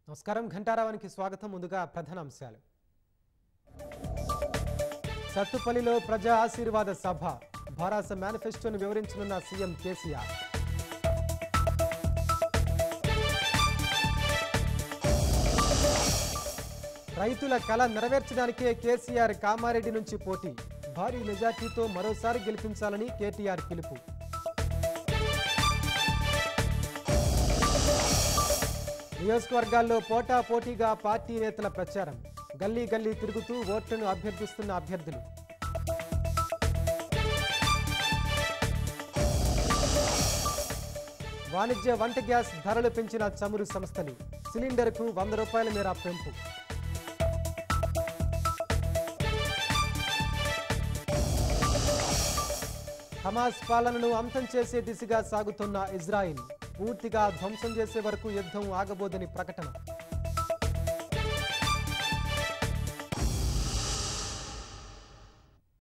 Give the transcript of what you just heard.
నమస్కారం ఘంటారావానికి స్వాగతం ముందుగా ప్రధాన అంశాలు సత్తుపల్లిలో ప్రజా ఆశీర్వాద సభ భారాస మేనిఫెస్టోను వివరించనున్న సీఎం కేసీఆర్ రైతుల కళ నెరవేర్చడానికే కేసీఆర్ కామారెడ్డి నుంచి పోటీ భారీ మెజార్టీతో మరోసారి గెలిపించాలని కేటీఆర్ పిలుపు నియోజకవర్గాల్లో పోటా పోటీగా పార్టీ నేతల ప్రచారం గల్లీ గల్లీ తిరుగుతూ ఓట్లను అభ్యర్థిస్తున్న అభ్యర్థులు వాణిజ్య వంట గ్యాస్ ధరలు పెంచిన చమురు సంస్థలు సిలిండర్కు వంద రూపాయల మేర పెంపు హమాస్ పాలనను అంతం చేసే దిశగా సాగుతున్న ఇజ్రాయిల్ పూర్తిగా ధ్వంసం చేసే వరకు యుద్ధం ఆగబోదని ప్రకటన